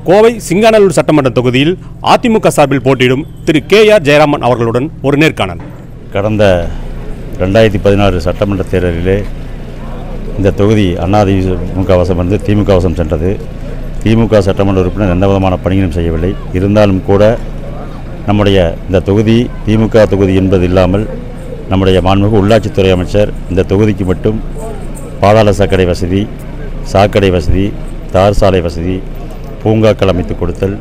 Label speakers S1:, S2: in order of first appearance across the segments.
S1: கோவை சிங்காநல்லூர் சட்டமன்ற தொகுதியில் அதிமுக சார்பில் போட்டியிடும் திரு கே ஆர் ஜெயராமன் அவர்களுடன் ஒரு நேர்காணல்
S2: கடந்த ரெண்டாயிரத்தி பதினாறு சட்டமன்ற தேர்தலிலே இந்த தொகுதி அதிமுக வசம் வந்து திமுக வசம் சென்றது திமுக சட்டமன்ற உறுப்பினர் எந்த விதமான பணிகளும் செய்யவில்லை இருந்தாலும் கூட நம்முடைய இந்த தொகுதி திமுக தொகுதி என்பது இல்லாமல் நம்முடைய மாண்புமிகு உள்ளாட்சித்துறை அமைச்சர் இந்த தொகுதிக்கு மட்டும் பாதாள சாக்கடை வசதி சாக்கடை வசதி தார் சாலை வசதி பூங்காக்கள் அமைத்து கொடுத்தல்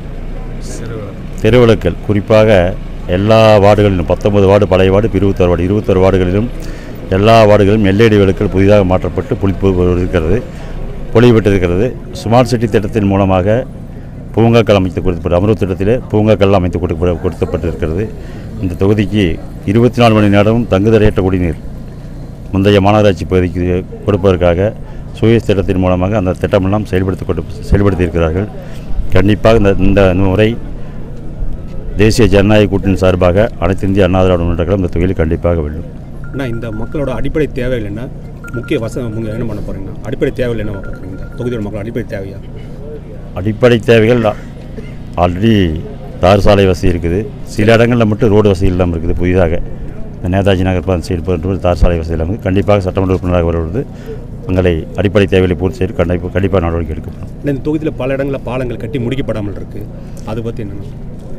S2: தெருவிளக்கல் குறிப்பாக எல்லா வார்டுகளிலும் பத்தொன்பது வார்டு பழைய வார்டு இப்ப இருபத்தொரு வார்டு இருபத்தொரு வார்டுகளிலும் எல்லா வார்டுகளிலும் எல்இடி விளக்குகள் புதிதாக மாற்றப்பட்டு புளிப்பு இருக்கிறது பொலிவிட்டிருக்கிறது ஸ்மார்ட் சிட்டி திட்டத்தின் மூலமாக பூங்காக்கள் அமைத்து கொடுக்கப்பட்டு அமர்வு திட்டத்திலே பூங்காக்கள் அமைத்து கொடுக்க கொடுக்கப்பட்டிருக்கிறது இந்த தொகுதிக்கு இருபத்தி நாலு மணி நேரமும் தங்குதடையற்ற குடிநீர் முந்தைய மாநகராட்சி பகுதிக்கு கொடுப்பதற்காக சுயஸ் திட்டத்தின் மூலமாக அந்த திட்டமெல்லாம் செயல்படுத்தி கொண்டு செயல்படுத்தியிருக்கிறார்கள் கண்டிப்பாக இந்த இந்த முறை தேசிய ஜனநாயக கூட்டணி சார்பாக அனைத்து இந்திய அண்ணா திராவிட முன்னேற்ற கழகம் இந்த தொகுதியில் கண்டிப்பாக வெல்லும்
S1: ஆனால் இந்த மக்களோட அடிப்படை தேவை இல்லைன்னா முக்கிய வசம் நீங்கள் என்ன பண்ண போகிறீங்கன்னா அடிப்படை தேவை என்ன பார்க்குறீங்க இந்த தொகுதியோட மக்கள் அடிப்படை தேவையா
S2: அடிப்படை தேவைகள் ஆல்ரெடி தார் சாலை வசதி இருக்குது சில இடங்களில் மட்டும் ரோடு வசதி இல்லாமல் இருக்குது புதிதாக இந்த நேதாஜி நகர் அந்த சைடு போன்ற தார் சாலை வசதி இல்லாமல் இருக்குது. கண்டிப்பாக சட்டமன்ற உறுப்பினராக வருவது உங்களை அடிப்படை தேவைகளை பூர்த்தி செய்து கண்டிப்பாக கண்டிப்பாக நடவடிக்கை எடுக்கப்படும்
S1: ஆனால் இந்த தொகுதியில் பல இடங்களில் பாலங்கள் கட்டி முடிக்கப்படாமல் இருக்குது அதை பற்றி என்னென்ன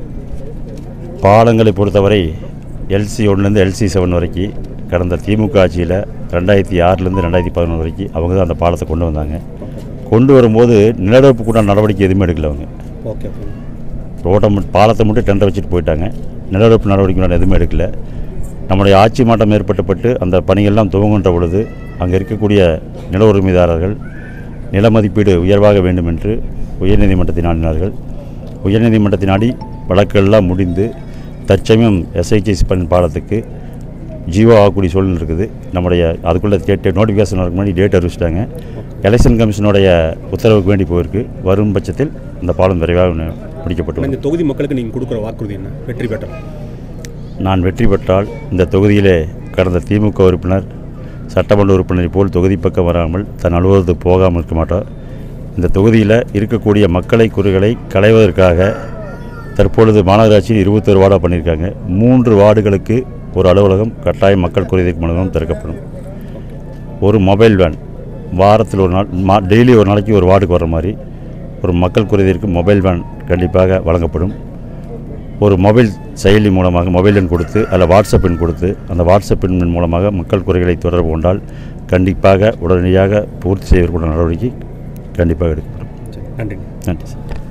S2: பாலங்களை பொறுத்தவரை எல்சி ஒன்றுலேருந்து எல்சி செவன் வரைக்கும் கடந்த திமுக ஆட்சியில் ரெண்டாயிரத்தி ஆறுலேருந்து ரெண்டாயிரத்தி பதினொன்று வரைக்கும் அவங்க தான் அந்த பாலத்தை கொண்டு வந்தாங்க கொண்டு வரும்போது நிலநடுப்பு கூட நடவடிக்கை எதுவுமே எடுக்கல அவங்க
S1: ஓகே ஓகே
S2: ரோட்டை மட்டும் பாலத்தை மட்டும் டெண்டர் வச்சுட்டு போயிட்டாங்க நிலநடுப்பு நடவடிக்கை உண்டான எதுவுமே எடுக்கல நம்முடைய ஆட்சி மாற்றம் ஏற்பட்டப்பட்டு அந்த பணியெல்லாம் துவங்குகின்ற பொழுது அங்கே இருக்கக்கூடிய நில உரிமைதாரர்கள் நில மதிப்பீடு உயர்வாக வேண்டும் என்று உயர்நீதிமன்றத்தை நாடினார்கள் உயர்நீதிமன்றத்தை நாடி வழக்கெல்லாம் முடிந்து தற்சமயம் எஸ்ஐடிசி பண் பாலத்துக்கு ஜீவோ ஆகக்கூடிய சூழ்நிலை இருக்குது நம்முடைய அதுக்குள்ளே டேட் நோட்டிஃபிகேஷன் வரக்கு முன்னாடி டேட் அறிவிச்சிட்டாங்க எலெக்ஷன் கமிஷனுடைய உத்தரவுக்கு வேண்டி போயிருக்கு வரும் பட்சத்தில் இந்த பாலம் விரைவாக ந- முடிக்கப்பட்டு
S1: ஆனால் இந்த தொகுதி மக்களுக்கு நீங்கள் கொடுக்குற வாக்குறுதி என்ன வெற்றி பெற்ற
S2: நான் வெற்றி பெற்றால் இந்த தொகுதியிலே கடந்த திமுக உறுப்பினர் சட்டமன்ற உறுப்பினரை போல் தொகுதி பக்கம் வராமல் தன் அலுவலகத்துக்கு போகாமல் இருக்க மாட்டார் இந்த தொகுதியில் இருக்கக்கூடிய மக்களை குறைகளை களைவதற்காக தற்பொழுது மாநகராட்சியில் இருபத்தொரு வார்டாக பண்ணியிருக்காங்க மூன்று வார்டுகளுக்கு ஒரு அலுவலகம் கட்டாயம் மக்கள் குறைதீர்க்கும் அலுவலகம் திறக்கப்படும் ஒரு மொபைல் வேன் வாரத்தில் ஒரு நாள் மா டெய்லி ஒரு நாளைக்கு ஒரு வார்டுக்கு வர மாதிரி ஒரு மக்கள் குறைதீர்க்கும் மொபைல் வேன் கண்டிப்பாக வழங்கப்படும் ஒரு மொபைல் செயலி மூலமாக மொபைல் எண் கொடுத்து அதில் வாட்ஸ்அப் எண் கொடுத்து அந்த வாட்ஸ்அப் எண் மூலமாக மக்கள் குறைகளை தொடர்பு கொண்டால் கண்டிப்பாக உடனடியாக பூர்த்தி செய்வதற்குள்ள நடவடிக்கை கண்டிப்பாக எடுக்கப்படும்
S1: நன்றி
S2: நன்றி சார்